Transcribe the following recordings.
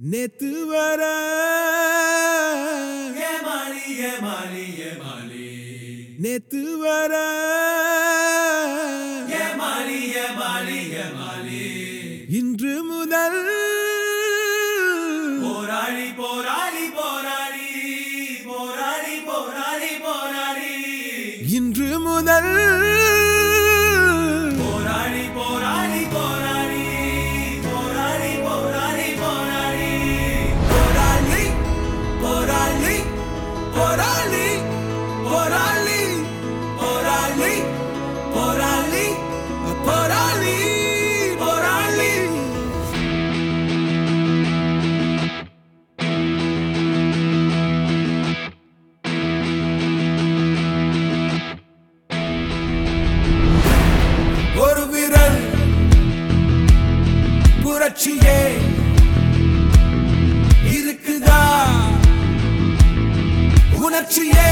நேத்து வர ஏமாளி ஏமாளி ஏமாளி நேத்து வர ஏமாளி ஏமாளி ஏமாளி இன்று முதல் போராளி போராளி போராளி போராளி போராளி போராளி இன்று முதல் போராளி போராளி போராளி போராளி போராளி போராளி போராளி போராளி போராளி போராளி போராளி போராளி போராளி போராளி ஒரு விரல் புரட்சியே இருக்குதா உணர்ச்சியே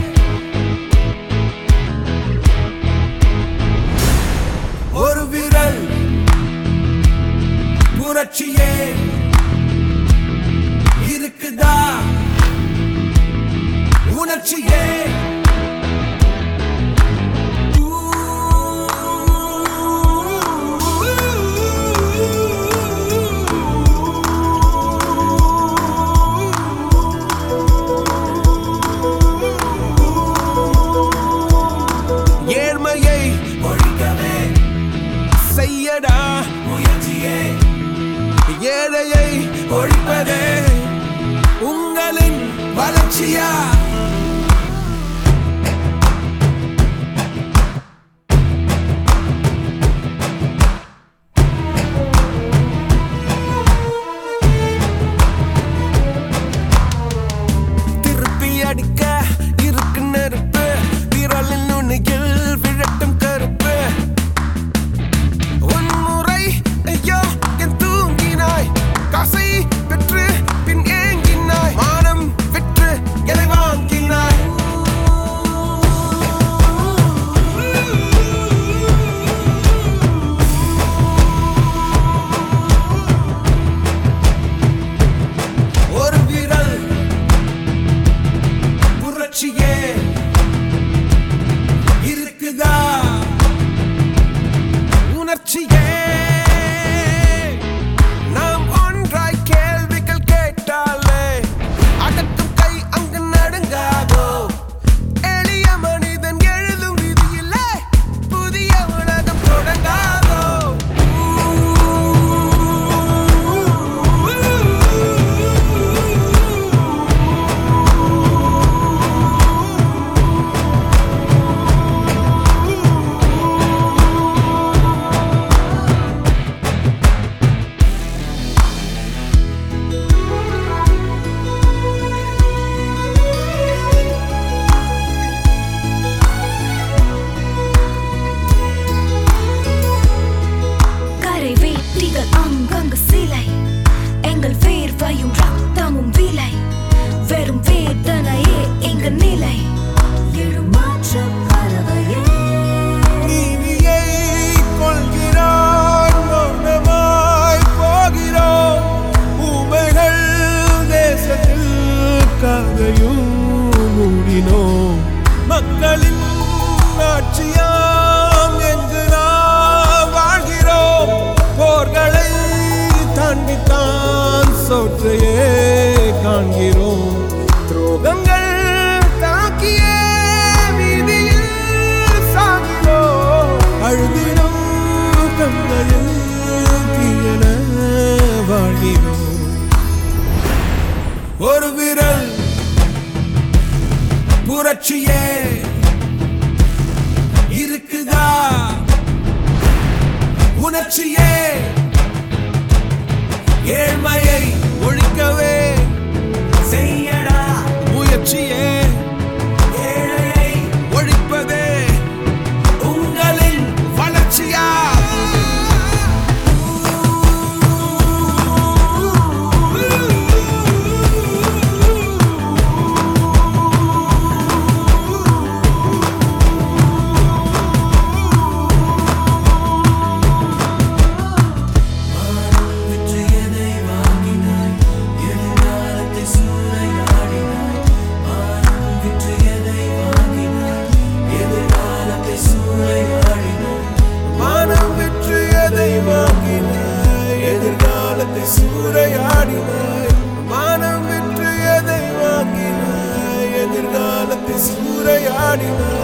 ஒரு விரல் புரட்சியே இருக்குதா உணர்ச்சியே ஏழ்மையை ஒழிக்கவே செய்யடா முயற்சியே ஏழையை ஒழிப்பதே உங்களின் வளர்ச்சியா திருப்பி அடிக்க இருக்கு நெருப்பு விரலின் நுனியில் விழட்டும் கருப்பு உன்முறை ஐயோ என் தூங்கினாய் காசை பெற்று பின் ஏங்கினாய் மானம் விற்று எதை வாங்கினாய் ஒரு விரல் புரட்சியே இருக்குதா உணர்ச்சியே நாம் ஒன்றாய் கேள்விகள் கேட்டாலே அடக்கும் கை அங்கு நடுங்காதோ எளிய மனிதன் எழுதும் விதியிலே புதிய உலகம் தொடங்காதோ கரை வேட்டிகள் அங்கங்கு சிலை எங்கள் வேர்வையும் ரத்தமும் விலை வெறும் வேதனையே எங்க நிலை எழுமாற்றம் பறவையே நீதியை கொள்கிறான் மௌனமாய் போகிறோம் ஊமைகள் தேசத்தில் கதையும் மூடினோம் மக்களின் ஆட்சியாம் என்று நாம் வாழ்கிறோம் போர்களை தாண்டித்தான் சோற்றையே காண்கிறோம் துரோகங்கள் தாக்கியே வீதியில் சாகிறோம் அழுதிடும் கண்களில் தீயன வாழ்கிறோம் ஒரு விரல் புரட்சியே இருக்குதா உணர்ச்சியே ஏழ்மையை ஒழிக்கவே செய்யடா முயற்சியே ஏழையை ஒழிப்பதே உங்களின் வளர்ச்சியா சூறையாடினாய் மானம் விற்று எதை வாங்கினாய் எதிர்காலத்தை சூறையாடினாய்